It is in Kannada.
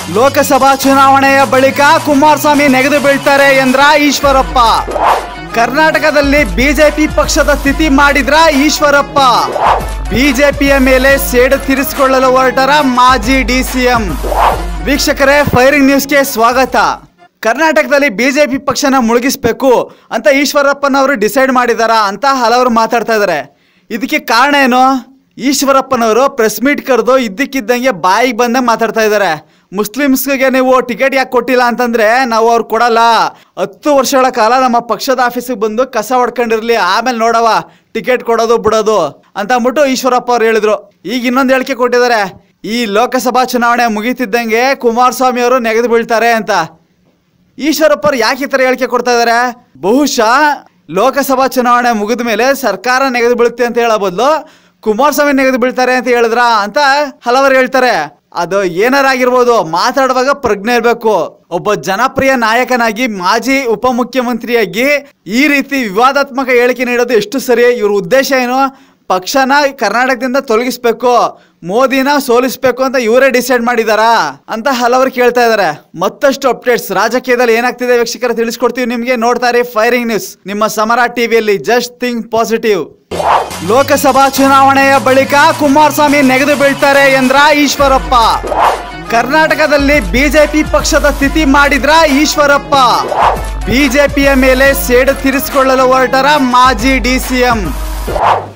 ಲೋಕಸಭಾ ಚುನಾವಣೆಯ ಬಳಿಕ ಕುಮಾರಸ್ವಾಮಿ ನೆಗೆದು ಬೀಳ್ತಾರೆ ಎಂದ್ರ ಈಶ್ವರಪ್ಪ ಕರ್ನಾಟಕದಲ್ಲಿ ಬಿಜೆಪಿ ಪಕ್ಷದ ಸ್ಥಿತಿ ಮಾಡಿದ್ರ ಈಶ್ವರಪ್ಪ ಬಿಜೆಪಿಯ ಮೇಲೆ ಸೇಡು ತೀರಿಸಿಕೊಳ್ಳಲು ಹೊರಟರ ಮಾಜಿ ಡಿಸಿಎಂ ವೀಕ್ಷಕರೇ ಫೈರಿಂಗ್ ನ್ಯೂಸ್ಗೆ ಸ್ವಾಗತ ಕರ್ನಾಟಕದಲ್ಲಿ ಬಿಜೆಪಿ ಪಕ್ಷನ ಮುಳುಗಿಸ್ಬೇಕು ಅಂತ ಈಶ್ವರಪ್ಪನವರು ಡಿಸೈಡ್ ಮಾಡಿದಾರ ಅಂತ ಹಲವರು ಮಾತಾಡ್ತಾ ಇದ್ದಾರೆ ಇದಕ್ಕೆ ಕಾರಣ ಏನು ಈಶ್ವರಪ್ಪನವರು ಪ್ರೆಸ್ ಮೀಟ್ ಕರೆದು ಇದ್ದಕ್ಕಿದ್ದಂಗೆ ಬಾಯಿಗೆ ಬಂದಂಗೆ ಮಾತಾಡ್ತಾ ಇದ್ದಾರೆ ಮುಸ್ಲಿಮ್ಸ್ಗೆ ನೀವು ಟಿಕೆಟ್ ಯಾಕೆ ಕೊಟ್ಟಿಲ್ಲ ಅಂತಂದ್ರೆ ನಾವು ಅವ್ರು ಕೊಡಲ್ಲ ಹತ್ತು ವರ್ಷಗಳ ಕಾಲ ನಮ್ಮ ಪಕ್ಷದ ಆಫೀಸಿಗೆ ಬಂದು ಕಸ ಹೊಡ್ಕೊಂಡಿರ್ಲಿ ಆಮೇಲೆ ನೋಡವ ಟಿಕೆಟ್ ಕೊಡೋದು ಬಿಡೋದು ಅಂತ ಅಂದ್ಬಿಟ್ಟು ಈಶ್ವರಪ್ಪ ಅವ್ರು ಹೇಳಿದ್ರು ಈಗ ಇನ್ನೊಂದು ಹೇಳಿಕೆ ಕೊಟ್ಟಿದ್ದಾರೆ ಈ ಲೋಕಸಭಾ ಚುನಾವಣೆ ಮುಗೀತಿದ್ದಂಗೆ ಕುಮಾರಸ್ವಾಮಿ ಅವರು ನೆಗೆದು ಬೀಳ್ತಾರೆ ಅಂತ ಈಶ್ವರಪ್ಪ ಅವ್ರು ಯಾಕೆ ಈ ಥರ ಹೇಳಿಕೆ ಕೊಡ್ತಾ ಇದ್ದಾರೆ ಬಹುಶಃ ಲೋಕಸಭಾ ಚುನಾವಣೆ ಮುಗಿದ ಮೇಲೆ ಸರ್ಕಾರ ನೆಗೆದು ಬೀಳುತ್ತೆ ಅಂತ ಹೇಳೋ ಬದಲು ಕುಮಾರಸ್ವಾಮಿ ನೆಗೆದು ಬೀಳ್ತಾರೆ ಅಂತ ಹೇಳಿದ್ರ ಅಂತ ಹಲವರು ಹೇಳ್ತಾರೆ ಅದು ಏನಾರಾಗಿರ್ಬೋದು ಮಾತಾಡುವಾಗ ಪ್ರಜ್ಞೆ ಇರಬೇಕು ಒಬ್ಬ ಜನಪ್ರಿಯ ನಾಯಕನಾಗಿ ಮಾಜಿ ಉಪಮುಖ್ಯಮಂತ್ರಿಯಾಗಿ ಈ ರೀತಿ ವಿವಾದಾತ್ಮಕ ಹೇಳಿಕೆ ನೀಡೋದು ಎಷ್ಟು ಸರಿ ಇವ್ರ ಉದ್ದೇಶ ಏನು ಪಕ್ಷನ ಕರ್ನಾಟಕದಿಂದ ತೊಲಗಿಸ್ಬೇಕು ಮೋದಿನ ಸೋಲಿಸ್ಬೇಕು ಅಂತ ಇವರೇ ಡಿಸೈಡ್ ಮಾಡಿದಾರಾ ಅಂತ ಹಲವರು ಕೇಳ್ತಾ ಇದಾರೆ ಮತ್ತಷ್ಟು ಅಪ್ಡೇಟ್ಸ್ ರಾಜಕೀಯದಲ್ಲಿ ಏನಾಗ್ತಿದೆ ವೀಕ್ಷಕರ ತಿಳಿಸ್ಕೊಡ್ತೀವಿ ನಿಮ್ಗೆ ನೋಡ್ತಾರೆ ಫೈರಿಂಗ್ ನ್ಯೂಸ್ ನಿಮ್ಮ ಸಮರ ಟಿವಿಯಲ್ಲಿ ಜಸ್ಟ್ ಥಿಂಕ್ ಪಾಸಿಟಿವ್ ಲೋಕಸಭಾ ಚುನಾವಣೆಯ ಬಳಿಕ ಕುಮಾರಸ್ವಾಮಿ ನೆಗೆದು ಬೀಳ್ತಾರೆ ಎಂದ್ರ ಈಶ್ವರಪ್ಪ ಕರ್ನಾಟಕದಲ್ಲಿ ಬಿಜೆಪಿ ಪಕ್ಷದ ಸ್ಥಿತಿ ಮಾಡಿದ್ರ ಈಶ್ವರಪ್ಪ ಬಿಜೆಪಿಯ ಮೇಲೆ ಸೇಡು ತೀರಿಸಿಕೊಳ್ಳಲು ಹೊರಟರ ಮಾಜಿ ಡಿಸಿಎಂ